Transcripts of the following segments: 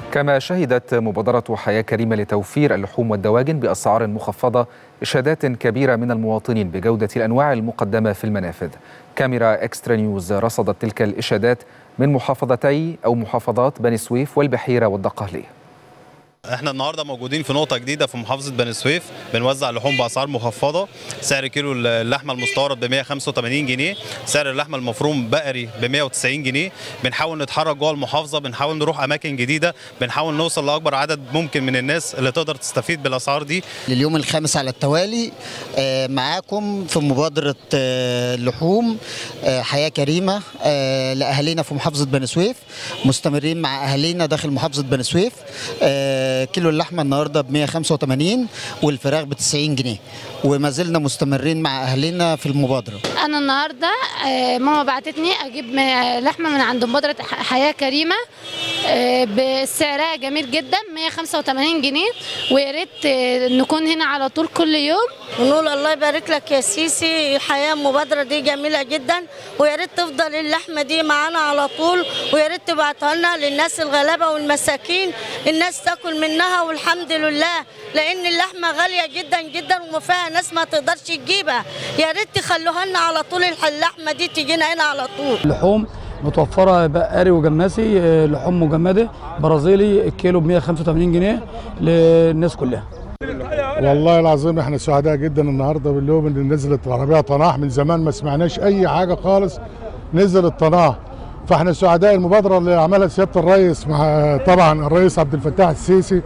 كما شهدت مبادرة حياة كريمة لتوفير اللحوم والدواجن بأسعار مخفضة إشادات كبيرة من المواطنين بجودة الأنواع المقدمة في المنافذ كاميرا إكسترا نيوز رصدت تلك الإشادات من محافظتي أو محافظات بني سويف والبحيرة والدقهلية احنا النهارده موجودين في نقطه جديده في محافظه بني سويف بنوزع لحوم باسعار مخفضه سعر كيلو اللحمه المستورد ب 185 جنيه سعر اللحمه المفروم بقري ب 190 جنيه بنحاول نتحرك جوه المحافظه بنحاول نروح اماكن جديده بنحاول نوصل لاكبر عدد ممكن من الناس اللي تقدر تستفيد بالاسعار دي لليوم الخامس على التوالي آه، معاكم في مبادره آه، لحوم آه، حياه كريمه آه، لاهالينا في محافظه بني سويف مستمرين مع اهالينا داخل محافظه بني سويف آه، كيلو اللحمه النهارده ب 185 والفراخ ب 90 جنيه وما زلنا مستمرين مع اهالينا في المبادره انا النهارده آه، ماما بعتتني اجيب م- لحمه من عند مبادره ح- حياه كريمه آه، بسعرها جميل جدا 185 جنيه ويا ريت آه، نكون هنا على طول كل يوم ونقول الله يبارك لك يا سيسي الحياه المبادره دي جميله جدا ويا ريت تفضل اللحمه دي معانا على طول ويا ريت تبعتها لنا للناس الغلابه والمساكين الناس تاكل منها والحمد لله لان اللحمه غاليه جدا جدا وما فيها ناس ما تقدرش تجيبها يا ريت تخلوها لنا على طول الح- اللحمه دي تجينا هنا على طول لحوم متوفرة بقري وجماسي آه، لحوم مجمدة برازيلي الكيلو ب 185 جنيه للناس كلها والله العظيم احنا سعداء جدا النهارده باليوم اللي نزلت العربيه طناح من زمان ما سمعناش اي حاجه خالص نزل الطناح فاحنا سعداء المبادره اللي عملها سياده الرئيس مع طبعا الرئيس عبد الفتاح السيسي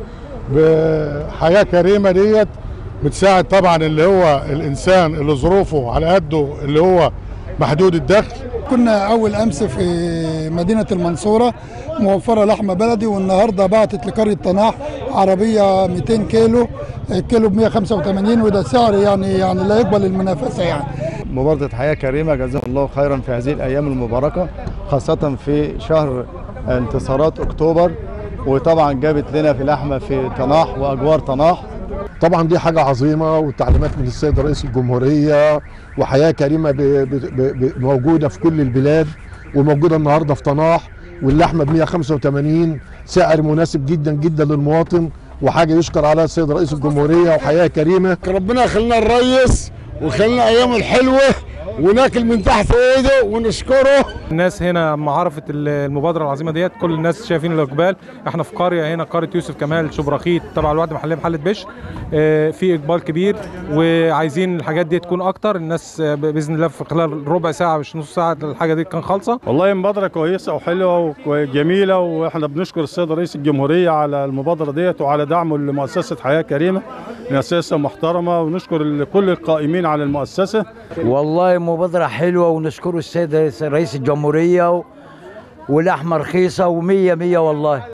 بحياه كريمه ديت بتساعد طبعا اللي هو الانسان اللي ظروفه على قده اللي هو محدود الدخل كنا اول امس في مدينه المنصوره موفره لحمه بلدي والنهارده بعتت لقريه طناح عربيه 200 كيلو الكيلو ب 185 وده سعر يعني يعني لا يقبل المنافسه يعني مبادرة حياة كريمة جزاهم الله خيرا في هذه الأيام المباركة خاصة في شهر انتصارات أكتوبر وطبعا جابت لنا في لحمة في طناح وأجوار طناح طبعا دي حاجة عظيمة وتعليمات من السيد رئيس الجمهورية وحياة كريمة ب- ب- ب- موجودة في كل البلاد وموجودة النهاردة في طناح واللحمة ب 185 سعر مناسب جدا جدا للمواطن وحاجة يشكر عليها السيد رئيس الجمهورية وحياة كريمة ربنا يخلينا الريس ويخلينا أيام الحلوة وناكل من تحت ايده ونشكره الناس هنا لما عرفت المبادره العظيمه ديت كل الناس شايفين الاقبال احنا في قريه هنا قريه يوسف كمال شبرخيت تبع الوحده المحليه محله بش آه، في اقبال كبير وعايزين الحاجات دي تكون اكتر الناس آه، باذن الله في خلال ربع ساعه مش نص ساعه الحاجه دي كان خالصه والله مبادرة كويسة وحلوة وجميلة وإحنا بنشكر السيد رئيس الجمهورية على المبادرة ديت وعلى دعمه لمؤسسة حياة كريمة مؤسسة محترمة ونشكر كل القائمين على المؤسسة والله مبادرة حلوة ونشكر السيد رئيس الجمهورية ولحمة رخيصة ومية مية والله